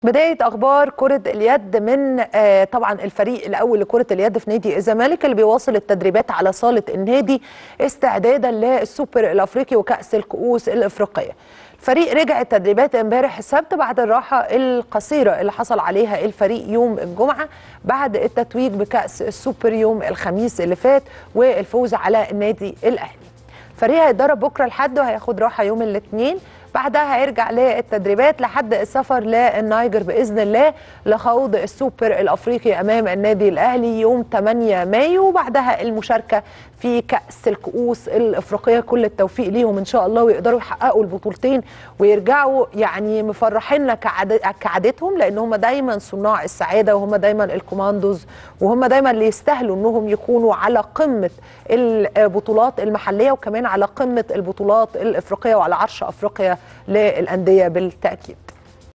بداية أخبار كرة اليد من آه، طبعا الفريق الأول لكرة اليد في نادي الزمالك اللي بيواصل التدريبات على صالة النادي استعدادا للسوبر الأفريقي وكأس الكؤوس الإفريقية. الفريق رجع التدريبات امبارح السبت بعد الراحة القصيرة اللي حصل عليها الفريق يوم الجمعة بعد التتويج بكأس السوبر يوم الخميس اللي فات والفوز على النادي الأهلي. الفريق هيتدرب بكرة لحد وهياخد راحة يوم الاثنين بعدها هيرجع للتدريبات لحد السفر للنيجر باذن الله لخوض السوبر الافريقي امام النادي الاهلي يوم 8 مايو وبعدها المشاركه في كاس الكؤوس الافريقيه كل التوفيق ليهم ان شاء الله ويقدروا يحققوا البطولتين ويرجعوا يعني مفرحينا كعاد... كعادتهم لان هم دايما صناع السعاده وهم دايما الكوماندوز وهم دايما اللي يستاهلوا انهم يكونوا على قمه البطولات المحليه وكمان على قمه البطولات الافريقيه وعلى عرش افريقيا للانديه بالتاكيد